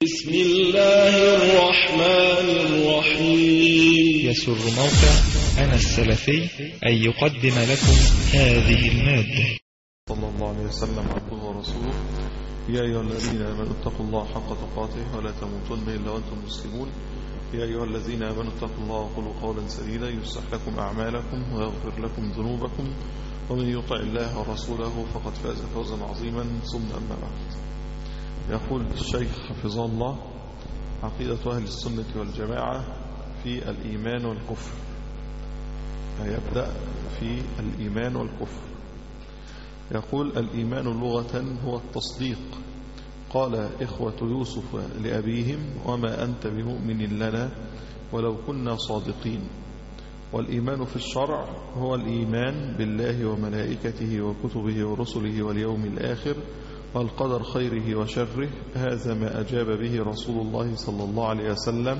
بسم الله الرحمن الرحيم يسر موقع أنا السلفي أن يقدم لكم هذه المادة صلى الله عليه وسلم عبده ورسوله يا أيها الذين آمنوا اتقوا الله حق تقاته ولا تموتن إلا وأنتم مسلمون يا أيها الذين آمنوا اتقوا الله وقولوا قولا سديدا يصلح لكم أعمالكم ويغفر لكم ذنوبكم ومن يطع الله ورسوله فقد فاز فوزا عظيما ثم أما بعد يقول الشيخ حفظه الله عقيدة أهل السنة والجماعة في الإيمان والكفر يبدأ في الإيمان والكفر يقول الإيمان لغة هو التصديق قال إخوة يوسف لأبيهم وما أنت بمؤمن لنا ولو كنا صادقين والإيمان في الشرع هو الإيمان بالله وملائكته وكتبه ورسله واليوم الآخر والقدر خيره وشره هذا ما أجاب به رسول الله صلى الله عليه وسلم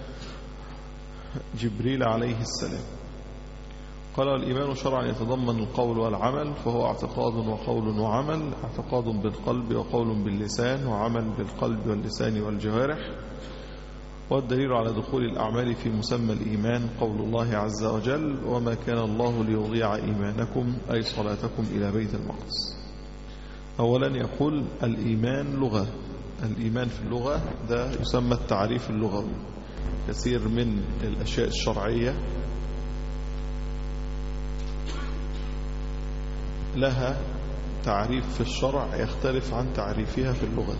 جبريل عليه السلام قال الإيمان شرعا يتضمن القول والعمل فهو اعتقاد وقول وعمل اعتقاد بالقلب وقول باللسان وعمل بالقلب واللسان والجوارح والدليل على دخول الأعمال في مسمى الإيمان قول الله عز وجل وما كان الله ليضيع إيمانكم أي صلاتكم إلى بيت المقدس أولا يقول الإيمان لغة الإيمان في اللغة ده يسمى التعريف اللغوي كثير من الأشياء الشرعية لها تعريف في الشرع يختلف عن تعريفها في اللغة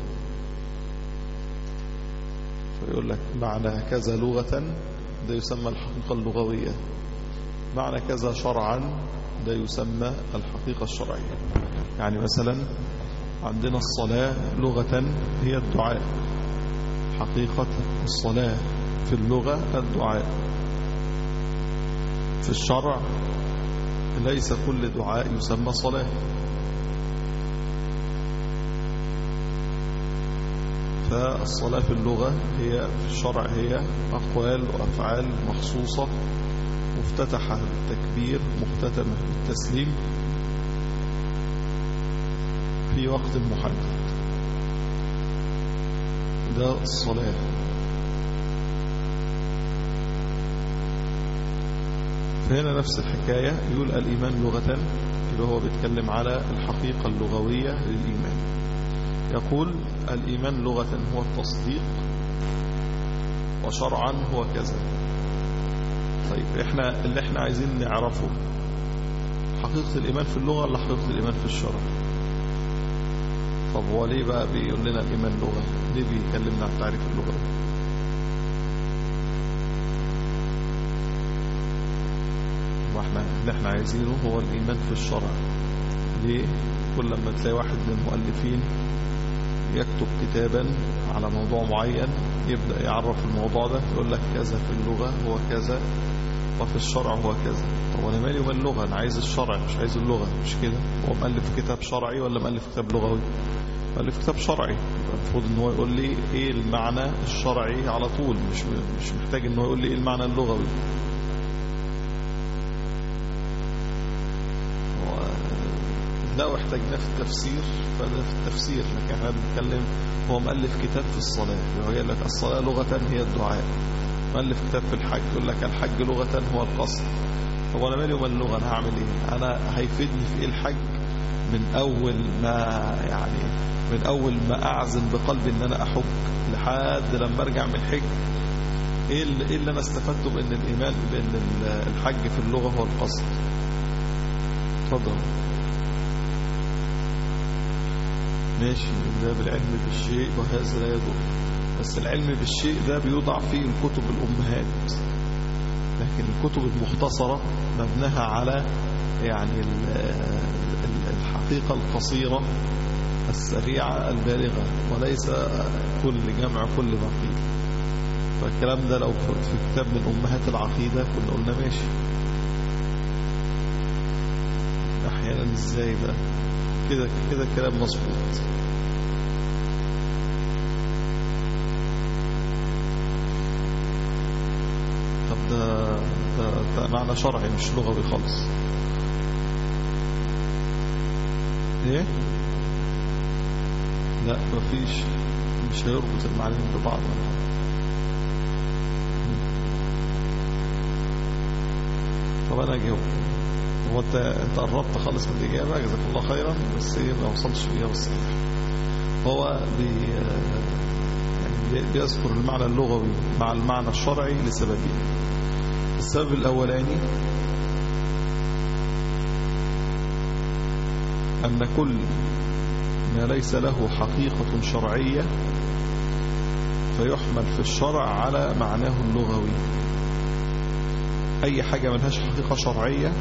فيقول لك معنى كذا لغة ده يسمى الحقيقة اللغوية معنى كذا شرعا ده يسمى الحقيقة الشرعية يعني مثلا عندنا الصلاة لغة هي الدعاء حقيقة الصلاة في اللغة الدعاء في الشرع ليس كل دعاء يسمى صلاة فالصلاة في اللغة هي في الشرع هي أقوال وأفعال مخصوصة مفتتحة بالتكبير مختتمة بالتسليم في وقت محدد ده الصلاة فهنا نفس الحكاية يقول الإيمان لغة يبقى هو بيتكلم على الحقيقة اللغوية للإيمان يقول الإيمان لغة هو التصديق وشرعا هو كذا طيب احنا اللي احنا عايزين نعرفه حقيقة الإيمان في اللغة ولا حقيقة الإيمان في الشرع طب هو ليه بقى بيقول لنا الإيمان لغة ليه بيكلمنا عن تعريف اللغة واحنا اللي احنا عايزينه هو الإيمان في الشرع ليه كل لما تلاقي واحد من المؤلفين يكتب كتابا على موضوع معين يبدأ يعرف الموضوع ده يقول لك كذا في اللغة هو كذا وفي الشرع هو كذا طب انا مالي ومال اللغة انا عايز الشرع مش عايز اللغة مش كده هو مؤلف كتاب شرعي ولا مؤلف كتاب لغوي مؤلف كتاب شرعي المفروض ان هو يقول لي ايه المعنى الشرعي على طول مش مش محتاج ان هو يقول لي ايه المعنى اللغوي لو احتاجنا في التفسير فده في التفسير لكن احنا بنتكلم هو مؤلف كتاب في الصلاة هو يقول لك الصلاة لغة هي الدعاء مؤلف كتاب في الحج يقول لك الحج لغة هو القصد هو انا مالي ومال اللغة انا هعمل ايه انا هيفيدني في ايه الحج من اول ما يعني من اول ما اعزم بقلبي ان انا احج لحد لما ارجع من الحج ايه اللي, إيه اللي انا استفدته بان الايمان بان الحج في اللغة هو القصد اتفضل ماشي ده بالعلم بالشيء وهذا لا يضر بس العلم بالشيء ده بيوضع فيه الكتب الأمهات لكن الكتب المختصرة مبناها على يعني الحقيقة القصيرة السريعة البالغة وليس كل جمع كل ما قيل فالكلام ده لو في كتاب من أمهات العقيدة كنا قلنا ماشي أحيانا ازاي بقى كده كده كلام مظبوط طب ده, ده, ده معنى شرعي مش لغوي خالص ايه لا مفيش مش هيربط المعنيين ببعض طب انا اجاوب هو انت انت قربت خالص من الاجابه جزاك الله خيرا بس ايه ما وصلتش الاجابه الصحيحه هو بي يعني بيذكر المعنى اللغوي مع المعنى الشرعي لسببين السبب الاولاني أن كل ما ليس له حقيقة شرعية فيحمل في الشرع على معناه اللغوي أي حاجة ملهاش حقيقة شرعية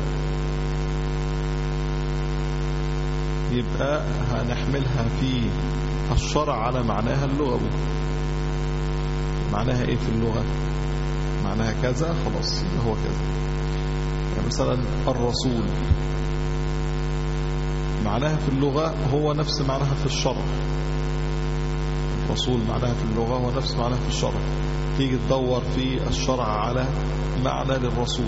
يبقى هنحملها في الشرع على معناها اللغوي معناها ايه في اللغة معناها كذا خلاص يبقى هو كذا يعني مثلا الرسول معناها في اللغة هو نفس معناها في الشرع الرسول معناها في اللغة هو نفس معناها في الشرع تيجي تدور في الشرع على معنى للرسول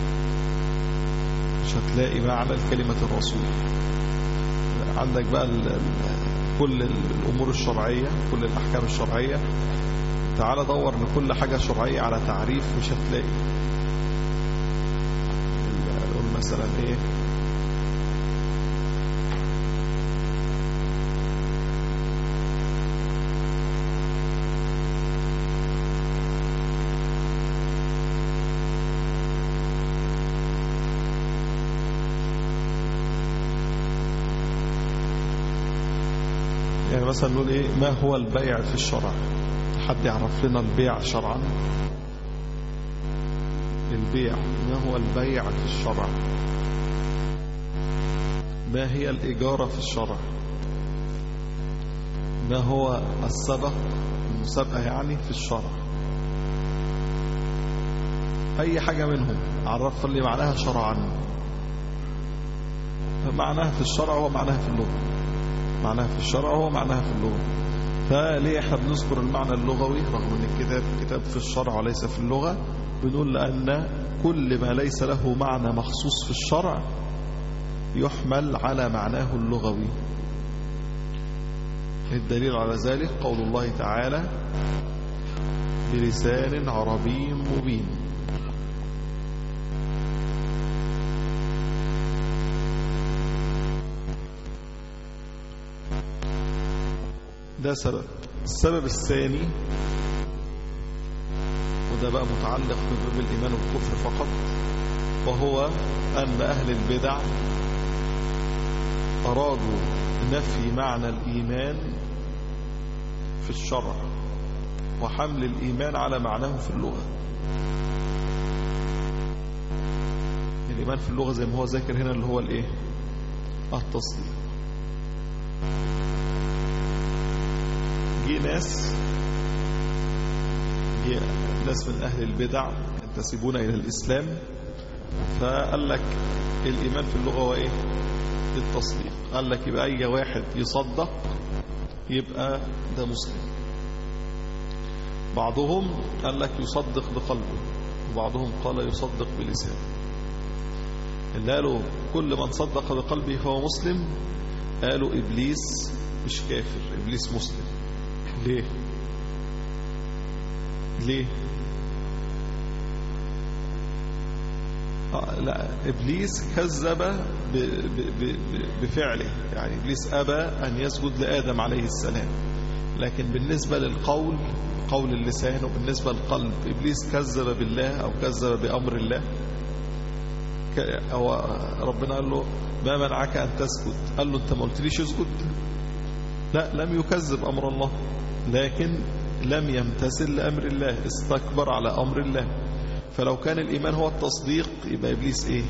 مش هتلاقي معنى لكلمة الرسول عندك بقى ال ال كل الأمور الشرعية كل الأحكام الشرعية تعال دور لكل حاجة شرعية على تعريف مش هتلاقي نقول مثلا ايه يعني مثلا نقول ايه ما هو البيع في الشرع حد يعرف لنا البيع شرعا البيع ما هو البيع في الشرع ما هي الإجارة في الشرع ما هو السبق المسابقة يعني في الشرع أي حاجة منهم عرف لي معناها شرعا معناها في الشرع هو معناها في اللغة معناها في الشرع هو معناها في اللغة فليه احنا بنذكر المعنى اللغوي رغم ان الكتاب كتاب في الشرع وليس في اللغة بنقول لأن كل ما ليس له معنى مخصوص في الشرع يحمل على معناه اللغوي الدليل على ذلك قول الله تعالى بلسان عربي مبين ده سبب السبب الثاني وده بقى متعلق بباب الإيمان والكفر فقط وهو أن أهل البدع أرادوا نفي معنى الإيمان في الشرع وحمل الإيمان على معناه في اللغة الإيمان في اللغة زي ما هو ذاكر هنا اللي هو الإيه التصديق جه ناس جه ناس من أهل البدع ينتسبون إلى الإسلام فقال لك الإيمان في اللغة هو إيه التصديق قال لك يبقى أي واحد يصدق يبقى ده مسلم بعضهم قال لك يصدق بقلبه وبعضهم قال يصدق بلسانه اللي قالوا كل من صدق بقلبه فهو مسلم قالوا إبليس مش كافر إبليس مسلم ليه ليه آه لا إبليس كذب ب ب ب بفعله يعني إبليس أبى أن يسجد لآدم عليه السلام لكن بالنسبة للقول قول اللسان وبالنسبة للقلب إبليس كذب بالله أو كذب بأمر الله أو ربنا قال له ما منعك أن تسجد قال له أنت ما قلتليش اسجد لا لم يكذب أمر الله لكن لم يمتثل لأمر الله استكبر على أمر الله فلو كان الإيمان هو التصديق يبقى إبليس إيه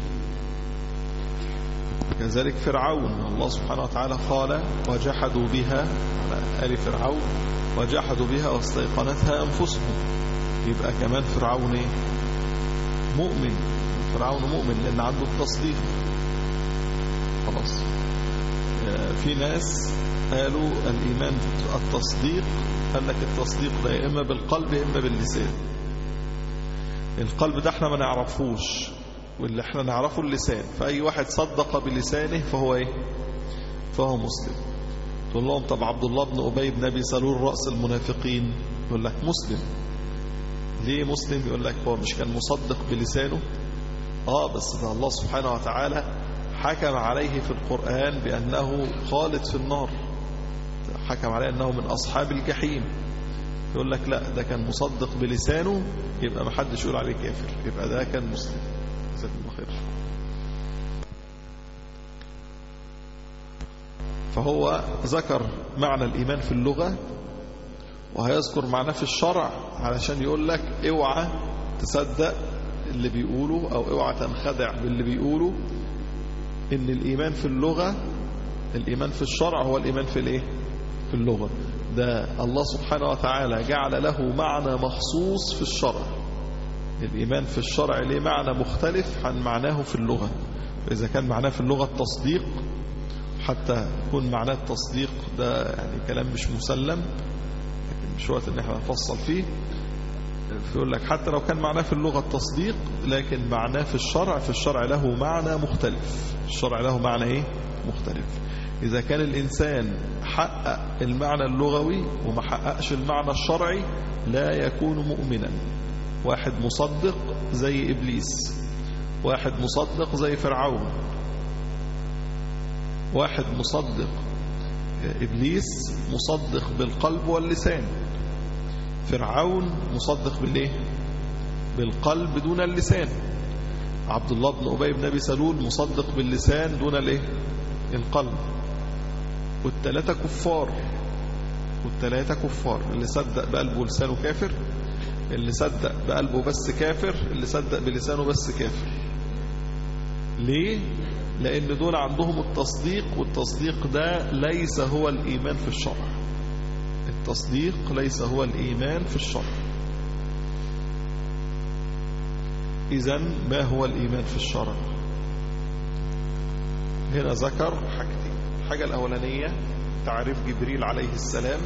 كذلك فرعون الله سبحانه وتعالى قال وجحدوا بها على آل فرعون وجحدوا بها واستيقنتها أنفسهم يبقى كمان فرعون إيه مؤمن فرعون مؤمن لأن عنده التصديق خلاص في ناس قالوا الإيمان التصديق قال لك التصديق ده يا إما بالقلب يا إما باللسان القلب ده احنا ما نعرفوش واللي احنا نعرفه اللسان فأي واحد صدق بلسانه فهو ايه فهو مسلم تقول لهم طب عبد الله بن أبي بن أبي سلول رأس المنافقين يقول لك مسلم ليه مسلم يقول لك هو مش كان مصدق بلسانه آه بس ده الله سبحانه وتعالى حكم عليه في القرآن بأنه خالد في النار حكم عليه أنه من أصحاب الجحيم يقول لك لا ده كان مصدق بلسانه يبقى ما حدش يقول عليه كافر يبقى ده كان مسلم جزاكم الله خير فهو ذكر معنى الإيمان في اللغة وهيذكر معناه في الشرع علشان يقول لك اوعى تصدق اللي بيقوله أو اوعى تنخدع باللي بيقوله إن الإيمان في اللغة الإيمان في الشرع هو الإيمان في الإيه؟ في اللغة ده الله سبحانه وتعالى جعل له معنى مخصوص في الشرع الإيمان في الشرع ليه معنى مختلف عن معناه في اللغة فإذا كان معناه في اللغة التصديق حتى يكون معناه التصديق ده يعني كلام مش مسلم لكن مش وقت ان احنا نفصل فيه يقول لك حتى لو كان معناه في اللغة التصديق لكن معناه في الشرع في الشرع له معنى مختلف الشرع له معنى ايه مختلف إذا كان الإنسان حقق المعنى اللغوي وما حققش المعنى الشرعي لا يكون مؤمنا واحد مصدق زي إبليس واحد مصدق زي فرعون واحد مصدق إبليس مصدق بالقلب واللسان فرعون مصدق بالإيه بالقلب دون اللسان عبد الله بن أبي بن أبي سلول مصدق باللسان دون الإيه القلب والثلاثة كفار والثلاثة كفار اللي صدق بقلبه ولسانه كافر اللي صدق بقلبه بس كافر اللي صدق بلسانه بس كافر ليه؟ لأن دول عندهم التصديق والتصديق ده ليس هو الإيمان في الشرع التصديق ليس هو الإيمان في الشرع إذا ما هو الإيمان في الشرع هنا ذكر حاجتين الحاجة الأولانية تعريف جبريل عليه السلام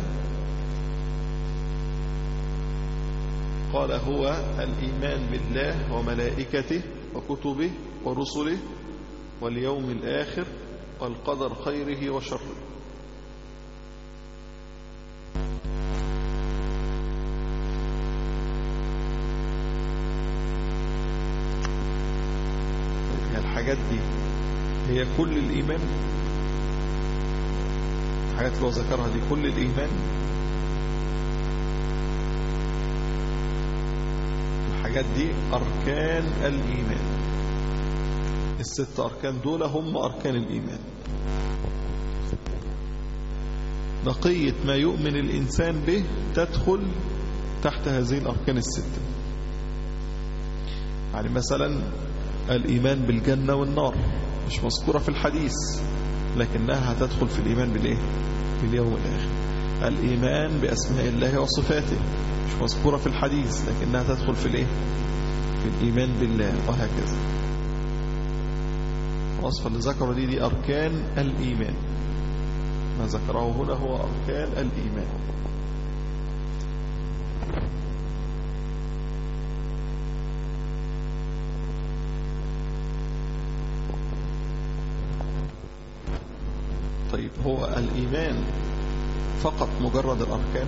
قال هو الإيمان بالله وملائكته وكتبه ورسله واليوم الآخر والقدر خيره وشره هي الحاجات دي هي كل الإيمان الحاجات اللي هو ذكرها دي كل الإيمان الحاجات دي أركان الإيمان الست أركان دول هم أركان الإيمان بقية ما يؤمن الإنسان به تدخل تحت هذه الأركان الستة يعني مثلا الإيمان بالجنة والنار مش مذكورة في الحديث لكنها هتدخل في الإيمان بالإيه؟ في اليوم الآخر الإيمان بأسماء الله وصفاته مش مذكورة في الحديث لكنها تدخل في الإيه؟ في الإيمان بالله وهكذا خلاص فاللي ذكر دي دي أركان الإيمان ما ذكره هنا هو أركان الإيمان طيب هو الإيمان فقط مجرد الأركان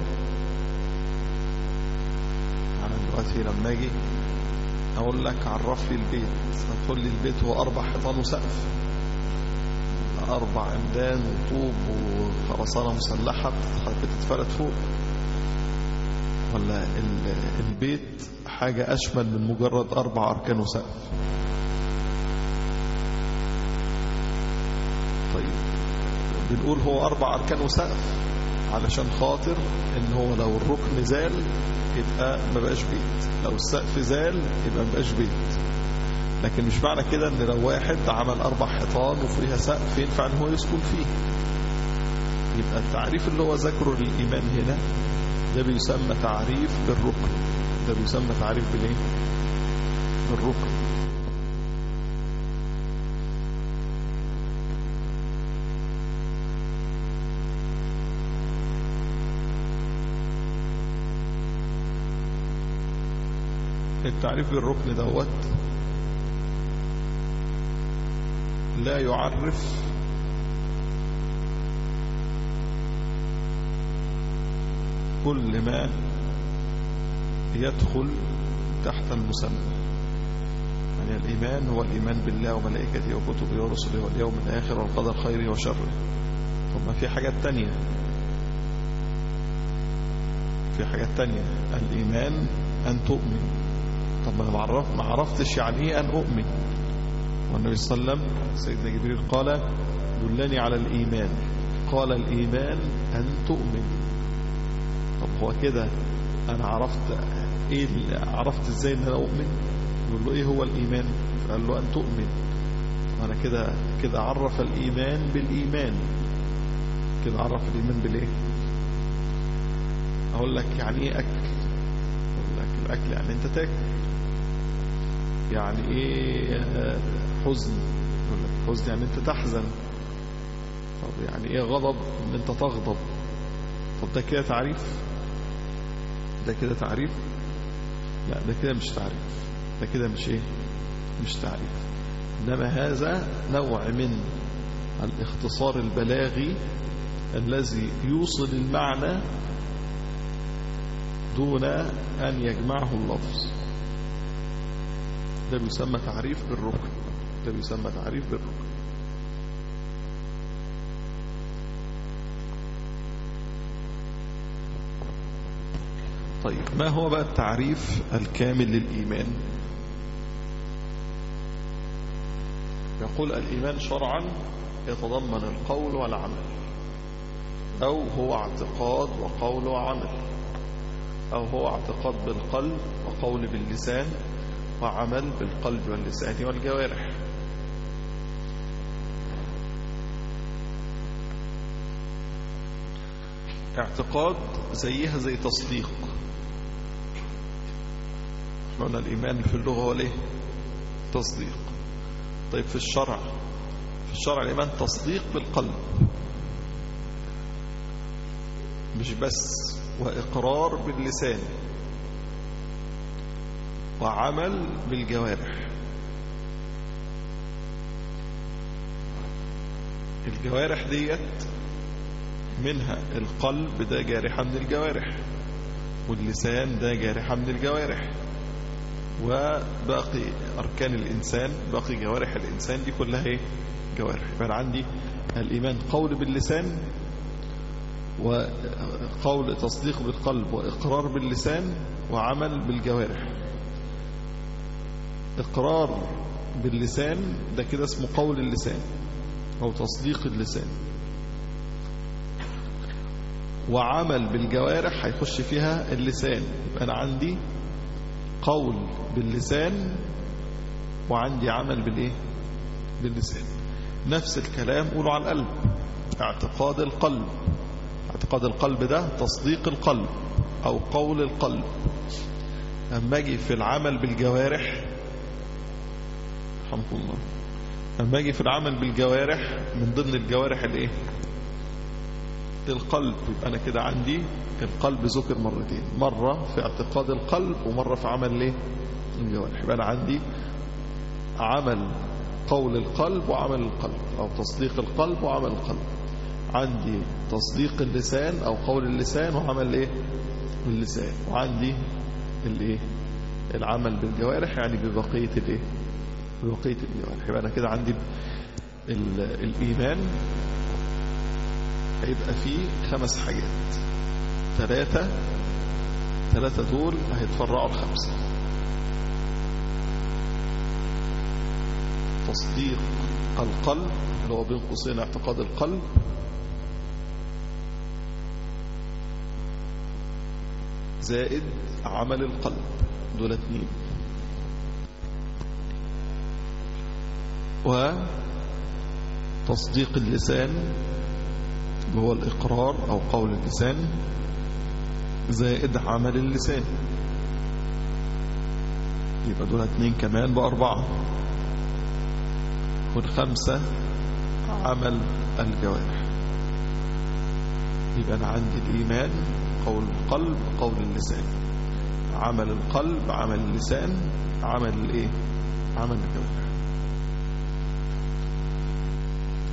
يعني دلوقتي لما أجي أقول لك عرف لي البيت هتقول لي البيت هو أربع حيطان وسقف أربع عمدان وطوب وخرسانة مسلحة بتتفرد فوق ولا البيت حاجة أشمل من مجرد أربع أركان وسقف طيب بنقول هو أربع أركان وسقف علشان خاطر إن هو لو الركن زال يبقى ما بقاش بيت لو السقف زال يبقى ما بقاش بيت لكن مش معنى كده ان لو واحد عمل اربع حيطان وفيها سقف ينفع ان هو يسكن فيه يبقى التعريف اللي هو ذكره للايمان هنا ده بيسمى تعريف بالركن ده بيسمى تعريف بالايه بالركن التعريف بالركن دوت لا يعرف كل ما يدخل تحت المسمى يعني الإيمان هو الإيمان بالله وملائكته وكتبه ورسله واليوم الآخر والقدر خيره وشره طب ما في حاجات تانية في حاجات تانية الإيمان أن تؤمن طب ما أنا معرف ما عرفتش يعني إيه أن أؤمن والنبي صلى الله عليه وسلم سيدنا جبريل قال دلني على الإيمان قال الإيمان أن تؤمن طب هو كده أنا عرفت إيه عرفت إزاي أن أنا أؤمن يقول له إيه هو الإيمان فقال له أن تؤمن أنا كده كده عرف الإيمان بالإيمان كده عرف الإيمان بالإيه أقول لك يعني إيه أكل أقول لك الأكل يعني أنت تاكل يعني إيه حزن أقول لك حزن يعني أنت تحزن طب يعني إيه غضب أن أنت تغضب طب ده كده تعريف ده كده تعريف لا ده كده مش تعريف ده كده مش ايه مش تعريف انما هذا نوع من الاختصار البلاغي الذي يوصل المعنى دون أن يجمعه اللفظ ده بيسمى تعريف بالركن ده بيسمى تعريف بالركن طيب ما هو بقى التعريف الكامل للإيمان يقول الإيمان شرعا يتضمن القول والعمل أو هو اعتقاد وقول وعمل أو هو اعتقاد بالقلب وقول باللسان وعمل بالقلب واللسان والجوارح اعتقاد زيها زي تصديق قلنا الإيمان في اللغة هو ليه تصديق طيب في الشرع في الشرع الإيمان تصديق بالقلب مش بس وإقرار باللسان وعمل بالجوارح الجوارح ديت منها القلب ده جارحة من الجوارح واللسان ده جارحة من الجوارح وباقي أركان الإنسان باقي جوارح الإنسان دي كلها ايه جوارح يبقى عندي الإيمان قول باللسان وقول تصديق بالقلب وإقرار باللسان وعمل بالجوارح إقرار باللسان ده كده اسمه قول اللسان أو تصديق اللسان وعمل بالجوارح هيخش فيها اللسان يبقى أنا عندي قول باللسان وعندي عمل بالإيه باللسان نفس الكلام قولوا على القلب اعتقاد القلب اعتقاد القلب ده تصديق القلب أو قول القلب أما أجي في العمل بالجوارح رحمكم الله أما أجي في العمل بالجوارح من ضمن الجوارح الإيه القلب يبقى أنا كده عندي القلب ذكر مرتين مرة في اعتقاد القلب ومرة في عمل ليه الجوارح يبقى أنا عندي عمل قول القلب وعمل القلب أو تصديق القلب وعمل القلب عندي تصديق اللسان أو قول اللسان وعمل ايه اللسان وعندي الايه العمل بالجوارح يعني ببقية الايه ببقية الجوارح يبقى أنا كده عندي الإيمان هيبقى فيه خمس حاجات ثلاثة ثلاثة دول هيتفرعوا الخمسة تصديق القلب اللي هو بين قوسين اعتقاد القلب زائد عمل القلب دول اتنين وتصديق اللسان اللي هو الإقرار أو قول اللسان زائد عمل اللسان يبقى دول اتنين كمان بأربعة والخمسة عمل الجوارح يبقى أنا عندي الإيمان قول القلب قول اللسان عمل القلب عمل اللسان عمل الايه عمل الجوارح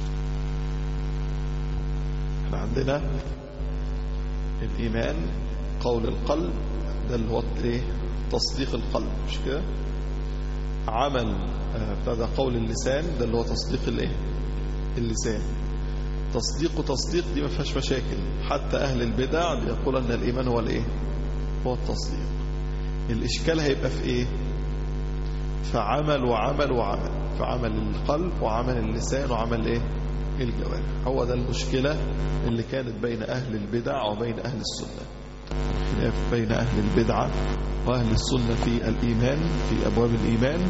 احنا عندنا الإيمان قول القلب ده اللي هو ايه تصديق القلب مش كده عمل بتاع ده قول اللسان ده اللي هو تصديق الايه اللسان تصديق وتصديق دي ما فيهاش مشاكل حتى اهل البدع بيقول ان الايمان هو الايه هو التصديق الاشكال هيبقى في ايه فعمل وعمل وعمل فعمل القلب وعمل اللسان وعمل ايه الجوارح هو ده المشكلة اللي كانت بين أهل البدع وبين أهل السنة الخلاف بين أهل البدعة وأهل السنة في الإيمان في أبواب الإيمان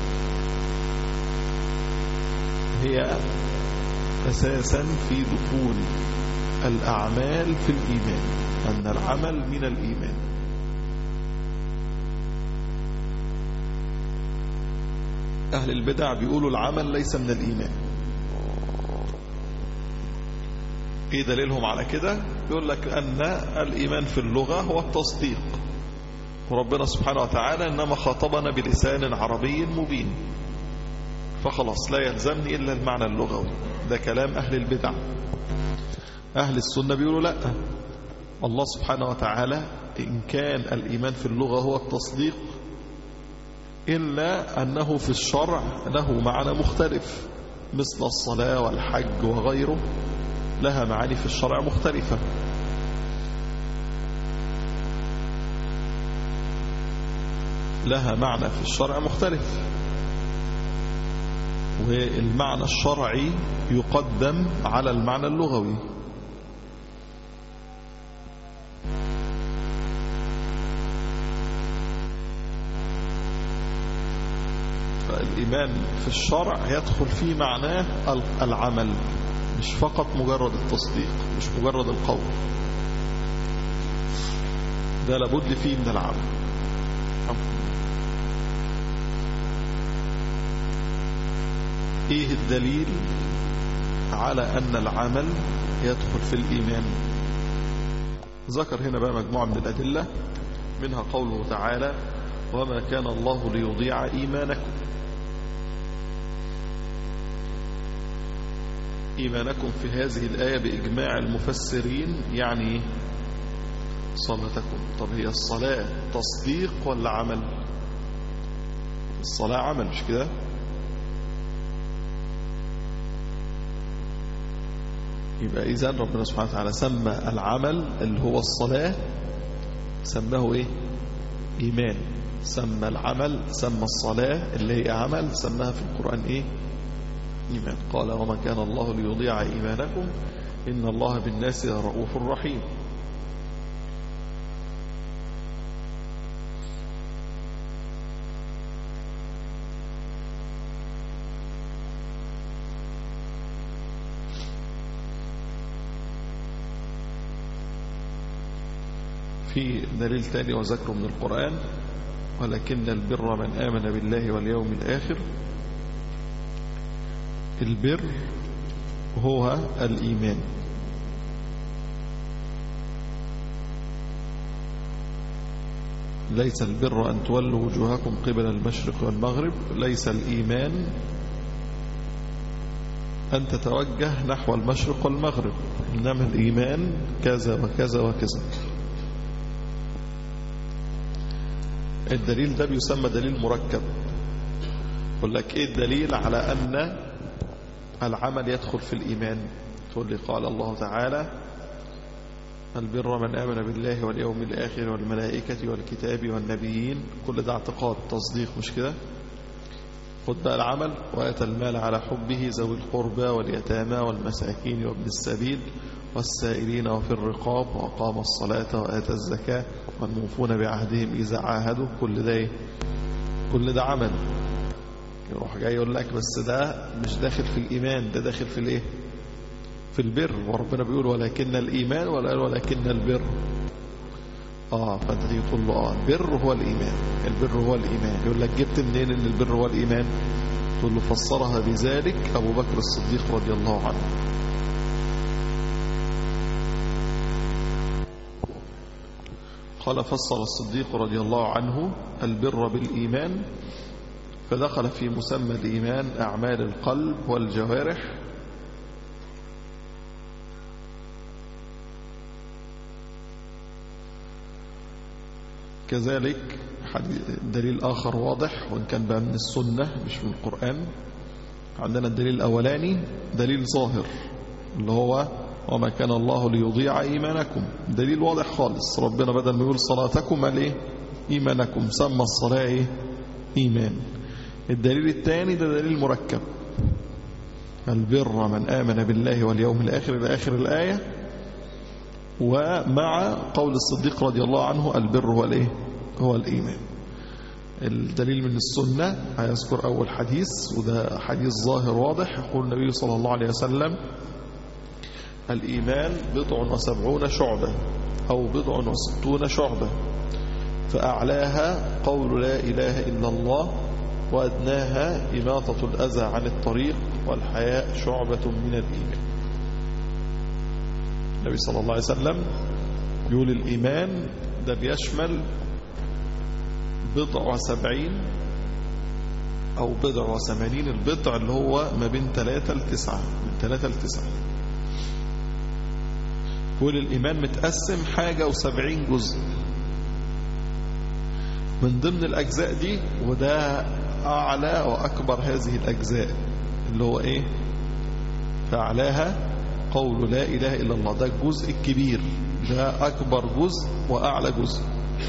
هي أساسا في دخول الأعمال في الإيمان أن العمل من الإيمان أهل البدع بيقولوا العمل ليس من الإيمان ايه دليلهم على كده يقول لك ان الايمان في اللغة هو التصديق وربنا سبحانه وتعالى انما خاطبنا بلسان عربي مبين فخلاص لا يلزمني الا المعنى اللغوي ده كلام اهل البدع اهل السنة بيقولوا لا الله سبحانه وتعالى ان كان الايمان في اللغة هو التصديق الا انه في الشرع له معنى مختلف مثل الصلاة والحج وغيره لها معاني في الشرع مختلفة لها معنى في الشرع مختلف والمعنى الشرعي يقدم على المعنى اللغوي فالإيمان في الشرع يدخل في معناه العمل مش فقط مجرد التصديق مش مجرد القول ده لابد فيه من العمل ايه الدليل على ان العمل يدخل في الايمان ذكر هنا بقى مجموعة من الادلة منها قوله تعالى وما كان الله ليضيع ايمانكم إيمانكم في هذه الآية بإجماع المفسرين يعني صلاتكم طب هي الصلاة تصديق ولا عمل الصلاة عمل مش كده يبقى إذا ربنا سبحانه وتعالى سمى العمل اللي هو الصلاة سماه إيه إيمان سمى العمل سمى الصلاة اللي هي عمل سماها في القرآن إيه إيمان قال وما كان الله ليضيع إيمانكم إن الله بالناس رؤوف رحيم في دليل تاني وذكره من القرآن ولكن البر من آمن بالله واليوم الآخر البر هو الإيمان ليس البر أن تولوا وجوهكم قبل المشرق والمغرب ليس الإيمان أن تتوجه نحو المشرق والمغرب إنما الإيمان كذا وكذا وكذا الدليل ده بيسمى دليل مركب يقول لك ايه الدليل على ان العمل يدخل في الايمان تقول لي قال الله تعالى البر من امن بالله واليوم الاخر والملائكه والكتاب والنبيين كل ده اعتقاد تصديق مش كده خد بقى العمل واتى المال على حبه ذوي القربى واليتامى والمساكين وابن السبيل والسائلين وفي الرقاب وأقام الصلاة وآتى الزكاة والموفون بعهدهم إذا عاهدوا كل ده إيه؟ كل ده عمل يروح جاي يقول لك بس ده مش داخل في الإيمان ده داخل في الإيه في البر وربنا بيقول ولكن الإيمان ولا قال ولكن البر آه فأنت تيجي تقول له آه البر هو الإيمان البر هو الإيمان يقول لك جبت منين إن البر هو الإيمان تقول له فسرها بذلك أبو بكر الصديق رضي الله عنه قال فسر الصديق رضي الله عنه البر بالإيمان فدخل في مسمى الإيمان أعمال القلب والجوارح كذلك دليل آخر واضح وإن كان بقى من السنة مش من القرآن عندنا الدليل الأولاني دليل ظاهر اللي هو وما كان الله ليضيع إيمانكم دليل واضح خالص ربنا بدل ما يقول صلاتكم قال إيه إيمانكم سمى الصلاة إيه إيمان الدليل الثاني ده دليل مركب البر من آمن بالله واليوم الآخر إلى آخر الآية ومع قول الصديق رضي الله عنه البر هو الإيه هو الإيمان الدليل من السنة هيذكر أول حديث وده حديث ظاهر واضح يقول النبي صلى الله عليه وسلم الإيمان بضع وسبعون شعبة أو بضع وستون شعبة فأعلاها قول لا إله إلا الله وأدناها إماطة الأذى عن الطريق والحياء شعبة من الإيمان النبي صلى الله عليه وسلم يقول الإيمان ده بيشمل بضع وسبعين أو بضع وثمانين البضع اللي هو ما بين ثلاثة لتسعة من ثلاثة لتسعة يقول الإيمان متقسم حاجة وسبعين جزء من ضمن الأجزاء دي وده أعلى وأكبر هذه الأجزاء اللي هو إيه فأعلاها قول لا إله إلا الله ده الجزء الكبير ده أكبر جزء وأعلى جزء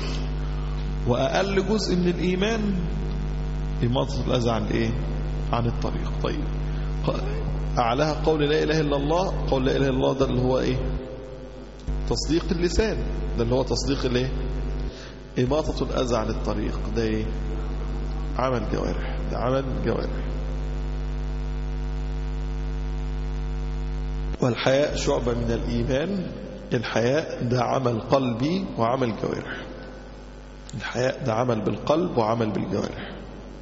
وأقل جزء من الإيمان إماطة الأذى عن إيه عن الطريق طيب أعلاها قول لا إله إلا الله قول لا إله إلا الله ده اللي هو إيه تصديق اللسان ده اللي هو تصديق الإيه إماطة الأذى عن الطريق ده إيه عمل جوارح ده عمل جوارح والحياء شعبة من الإيمان الحياء ده عمل قلبي وعمل جوارح الحياء ده عمل بالقلب وعمل بالجوارح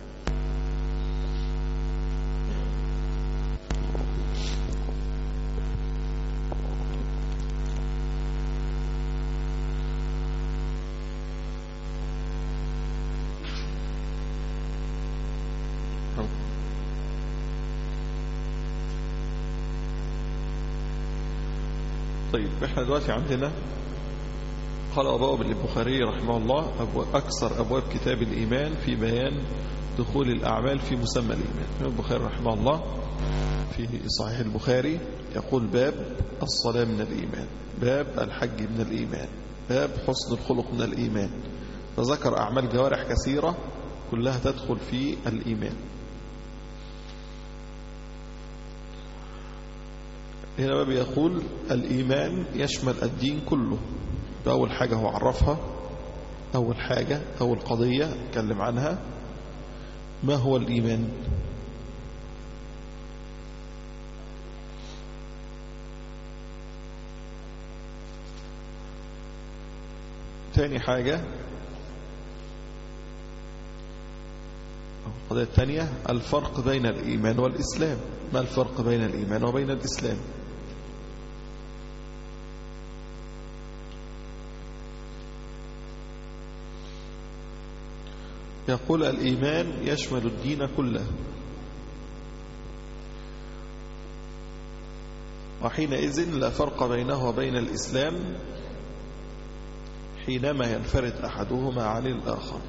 طيب احنا دلوقتي عندنا قال أبواب البخاري رحمه الله أكثر أبواب كتاب الإيمان في بيان دخول الأعمال في مسمى الإيمان البخاري رحمه الله في صحيح البخاري يقول باب الصلاة من الإيمان باب الحج من الإيمان باب حسن الخلق من الإيمان فذكر أعمال جوارح كثيرة كلها تدخل في الإيمان هنا باب يقول الإيمان يشمل الدين كله أول حاجة هو عرفها أول حاجة أول قضية اتكلم عنها ما هو الإيمان ثاني حاجة القضية الثانية الفرق بين الإيمان والإسلام ما الفرق بين الإيمان وبين الإسلام يقول الإيمان يشمل الدين كله وحينئذ لا فرق بينه وبين الإسلام حينما ينفرد أحدهما عن الآخر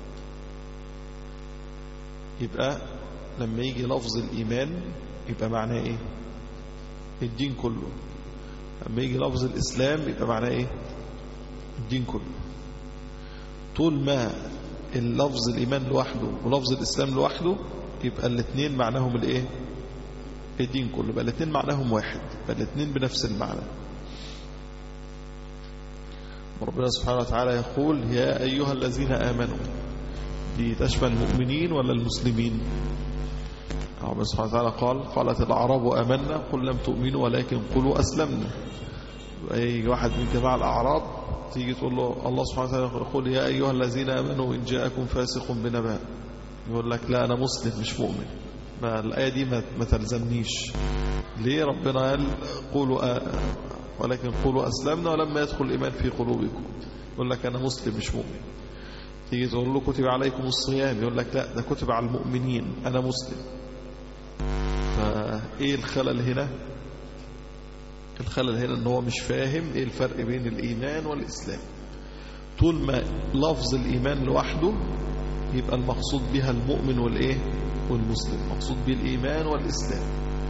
يبقى لما يجي لفظ الإيمان يبقى معناه إيه الدين كله لما يجي لفظ الإسلام يبقى معناه إيه الدين كله طول ما اللفظ الإيمان لوحده ولفظ الإسلام لوحده يبقى الاثنين معناهم الإيه الدين كله يبقى الاثنين معناهم واحد يبقى الاثنين بنفس المعنى ربنا سبحانه وتعالى يقول يا أيها الذين آمنوا دي تشمل المؤمنين ولا المسلمين ربنا سبحانه وتعالى قال قالت الأعراب أمنا قل لم تؤمنوا ولكن قلوا أسلمنا أي واحد من جماعة الأعراب تيجي تقول له الله سبحانه وتعالى يقول يا أيها الذين آمنوا إن جاءكم فاسق بنبأ يقول لك لا أنا مسلم مش مؤمن ما الآية دي ما, ما تلزمنيش ليه ربنا قال قولوا آه ولكن قولوا أسلمنا ولما يدخل الإيمان في قلوبكم يقول لك أنا مسلم مش مؤمن تيجي تقول له كتب عليكم الصيام يقول لك لا ده كتب على المؤمنين أنا مسلم فإيه الخلل هنا الخلل هنا ان هو مش فاهم ايه الفرق بين الايمان والاسلام طول ما لفظ الإيمان لوحده يبقى المقصود بها المؤمن والإيه والمسلم مقصود به الإيمان والإسلام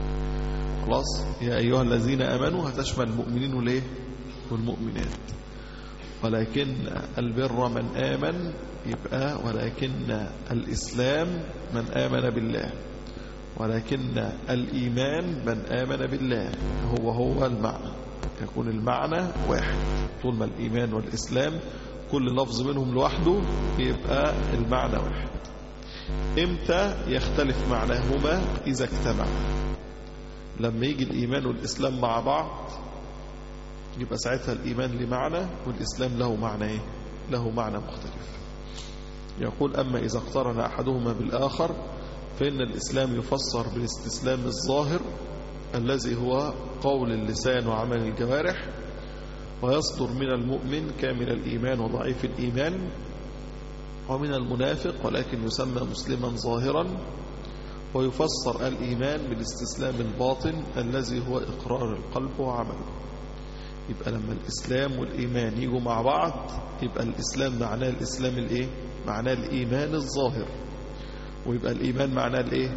خلاص يا أيها الذين أمنوا هتشمل المؤمنين والإيه والمؤمنات ولكن البر من آمن يبقى ولكن الإسلام من آمن بالله ولكن الإيمان من آمن بالله هو هو المعنى يكون المعنى واحد طول ما الإيمان والإسلام كل لفظ منهم لوحده يبقى المعنى واحد امتى يختلف معناهما إذا اجتمع لما يجي الإيمان والإسلام مع بعض يبقى ساعتها الإيمان لمعنى والإسلام له معنى إيه؟ له معنى مختلف يقول أما إذا اقترن أحدهما بالآخر فإن الإسلام يفسر بالاستسلام الظاهر الذي هو قول اللسان وعمل الجوارح ويصدر من المؤمن كامل الإيمان وضعيف الإيمان ومن المنافق ولكن يسمى مسلما ظاهرا ويفسر الإيمان بالاستسلام الباطن الذي هو إقرار القلب وعمله يبقى لما الإسلام والإيمان يجوا مع بعض يبقى الإسلام معناه الإسلام الإيه؟ معناه الإيمان الظاهر ويبقى الإيمان معناه الإيه؟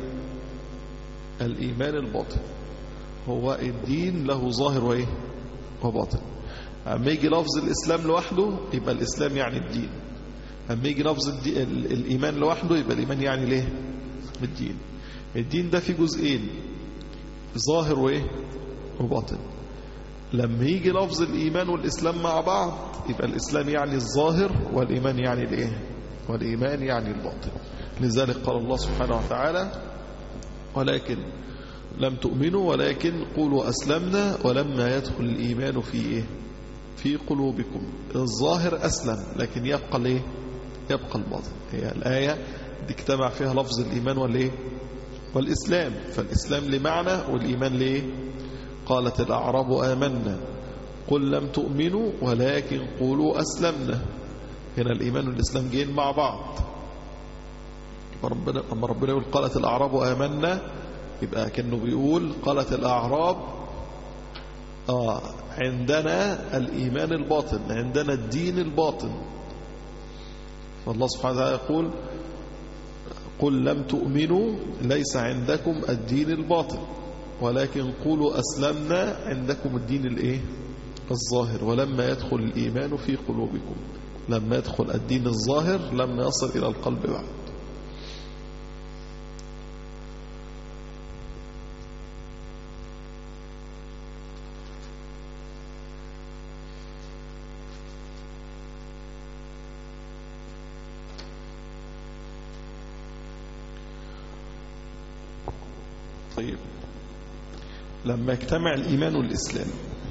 الإيمان الباطن هو الدين له ظاهر وإيه؟ وباطن أما يجي لفظ الإسلام لوحده يبقى الإسلام يعني الدين أما يجي لفظ الدي... الإيمان لوحده يبقى الإيمان يعني ليه؟ الدين الدين ده في جزئين ظاهر وإيه؟ وباطن لما يجي لفظ الإيمان والإسلام مع بعض يبقى الإسلام يعني الظاهر والإيمان يعني الإيه والإيمان يعني الباطن لذلك قال الله سبحانه وتعالى ولكن لم تؤمنوا ولكن قولوا أسلمنا ولما يدخل الإيمان في إيه في قلوبكم الظاهر أسلم لكن يبقى الإيه يبقى الباطن هي الآية دي اجتمع فيها لفظ الإيمان والإيه والإسلام فالإسلام لمعنى والإيمان ليه قالت الأعراب آمنا قل لم تؤمنوا ولكن قولوا أسلمنا هنا الإيمان والإسلام جين مع بعض ربنا أما ربنا يقول قالت الأعراب آمنا يبقى كأنه بيقول قالت الأعراب آه عندنا الإيمان الباطن عندنا الدين الباطن فالله سبحانه وتعالى يقول قل لم تؤمنوا ليس عندكم الدين الباطن ولكن قولوا أسلمنا عندكم الدين الايه الظاهر ولما يدخل الإيمان في قلوبكم لما يدخل الدين الظاهر لما يصل إلى القلب بعد طيب لما يجتمع الإيمان والإسلام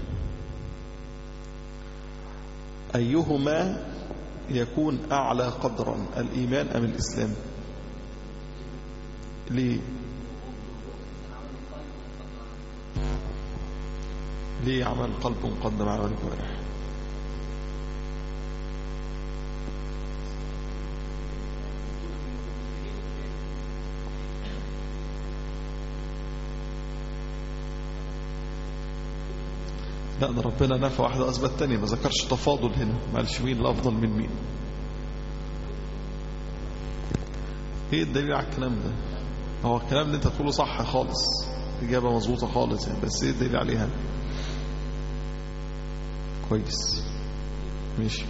أيهما يكون أعلى قدرا الإيمان أم الإسلام ليه ليه عمل قلب مقدم على الجوارح لا ده ربنا نفى واحدة أثبت تانية ما ذكرش تفاضل هنا ما قالش مين الأفضل من مين ايه الدليل على الكلام ده هو الكلام اللي انت تقوله صح خالص إجابة مظبوطة خالص يعني بس ايه الدليل عليها كويس ماشي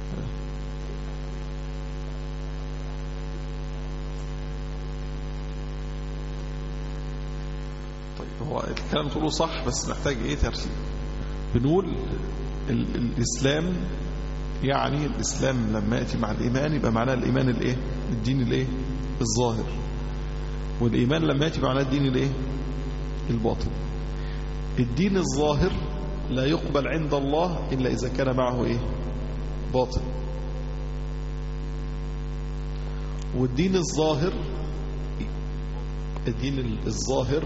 طيب هو الكلام تقوله صح بس محتاج ايه ترتيب بنقول ال الإسلام يعني الإسلام لما يأتي مع الإيمان يبقى معناه الإيمان الإيه الدين الإيه الظاهر والإيمان لما يأتي معناه الدين الإيه الباطن الدين الظاهر لا يقبل عند الله إلا إذا كان معه إيه باطن والدين الظاهر الدين الظاهر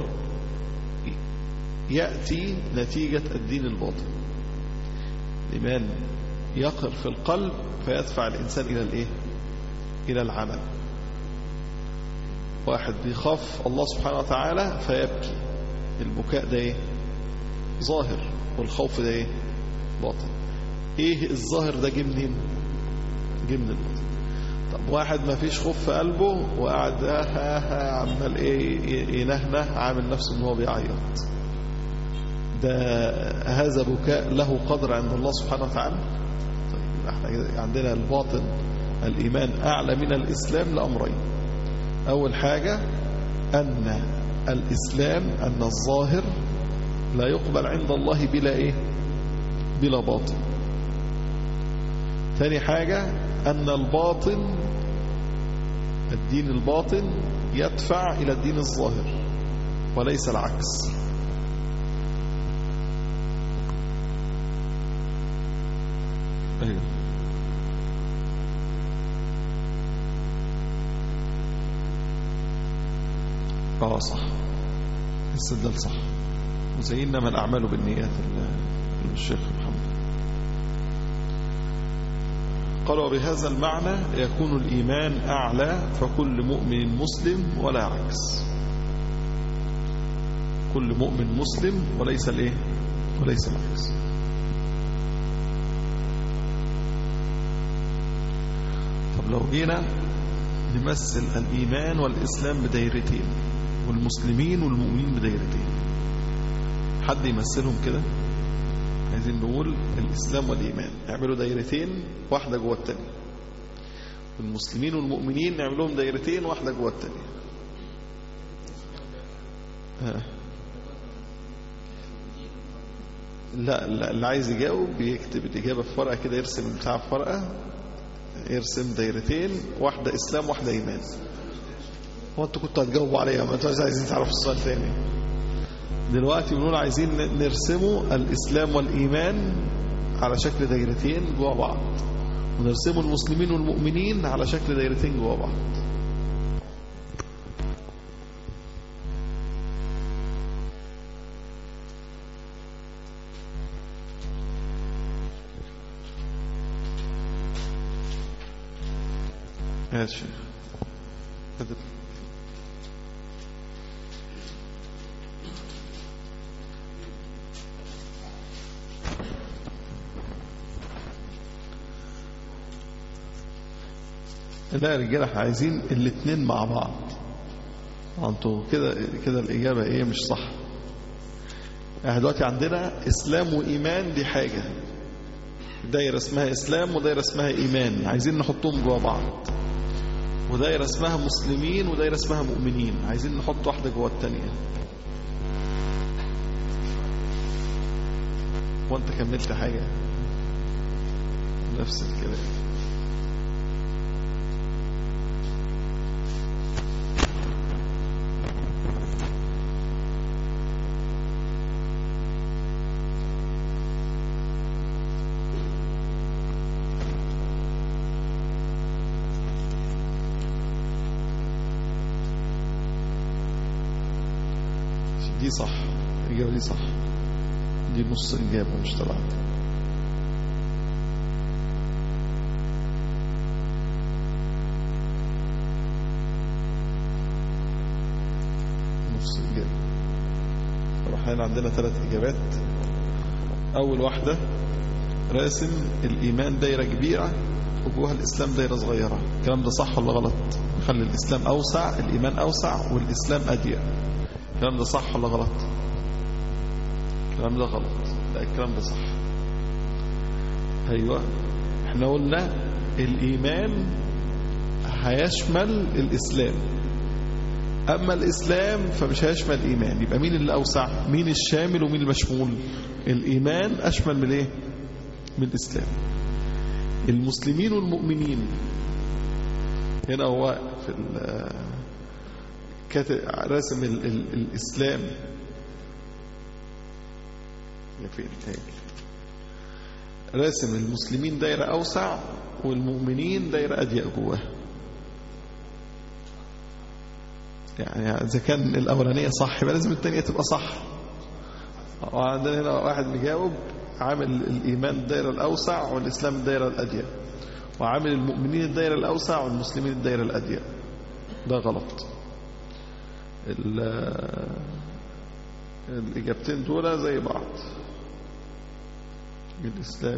يأتي نتيجة الدين الباطن الإيمان يقر في القلب فيدفع الإنسان إلى الإيه إلى العمل واحد بيخاف الله سبحانه وتعالى فيبكي البكاء ده إيه ظاهر والخوف ده إيه باطن إيه الظاهر ده جه منين جه من الباطن طب واحد ما فيش خوف في قلبه وقاعد ها ها ها عمال ايه ينهنه عامل نفسه ان هو بيعيط ده هذا بكاء له قدر عند الله سبحانه وتعالى طيب احنا عندنا الباطن الإيمان أعلى من الإسلام لأمرين أول حاجة أن الإسلام أن الظاهر لا يقبل عند الله بلا إيه بلا باطن ثاني حاجة أن الباطن الدين الباطن يدفع إلى الدين الظاهر وليس العكس أيوه اه صح السدال صح وزي انما الاعمال بالنيات الشيخ محمد قال وبهذا المعنى يكون الايمان اعلى فكل مؤمن مسلم ولا عكس كل مؤمن مسلم وليس الايه وليس العكس طب لو جينا نمثل الايمان والاسلام بدايرتين والمسلمين والمؤمنين بدايرتين حد يمثلهم كده عايزين نقول الإسلام والإيمان يعملوا دايرتين واحدة جوه التانية والمسلمين والمؤمنين نعمل لهم دايرتين واحدة جوه التانية ها. لا لا اللي عايز يجاوب بيكتب الإجابة في ورقة كده يرسم بتاع في ورقة يرسم دايرتين واحدة إسلام واحدة إيمان هو انتوا كنتوا هتجاوبوا عليها ما انتوا عايزين تعرفوا السؤال تاني دلوقتي بنقول عايزين نرسموا الإسلام والإيمان على شكل دايرتين جوا بعض ونرسموا المسلمين والمؤمنين على شكل دايرتين جوا بعض يا شيخ لا يا رجاله احنا عايزين الاثنين مع بعض انتوا كده كده الاجابه ايه مش صح احنا دلوقتي عندنا اسلام وايمان دي حاجه دايره اسمها اسلام ودايره اسمها ايمان عايزين نحطهم جوا بعض ودايره اسمها مسلمين ودايره اسمها مؤمنين عايزين نحط واحده جوا الثانيه وانت كملت حاجه نفس الكلام دي صح الإجابة دي صح دي نص إجابة مش تبعت نص إجابة طب احنا عندنا ثلاث إجابات أول واحدة راسم الإيمان دايرة كبيرة وجوه الإسلام دايرة صغيرة الكلام ده صح ولا غلط خلي الإسلام أوسع الإيمان أوسع والإسلام أضيق الكلام ده صح ولا غلط الكلام ده غلط لا الكلام ده صح ايوه احنا قلنا الايمان هيشمل الاسلام اما الاسلام فمش هيشمل الايمان يبقى مين اللي اوسع مين الشامل ومين المشمول الايمان اشمل من ايه من الاسلام المسلمين والمؤمنين هنا هو في كاتب راسم ال ال الإسلام يا فين هيك راسم المسلمين دايرة أوسع والمؤمنين دايرة أضيق جواها يعني إذا كان الأولانية صح يبقى لازم الثانية تبقى صح وعندنا هنا واحد مجاوب عامل الإيمان الدايرة الأوسع والإسلام الدايرة الأضيق وعامل المؤمنين الدايرة الأوسع والمسلمين الدايرة الأضيق ده غلط الإجابتين دول زي بعض الإسلام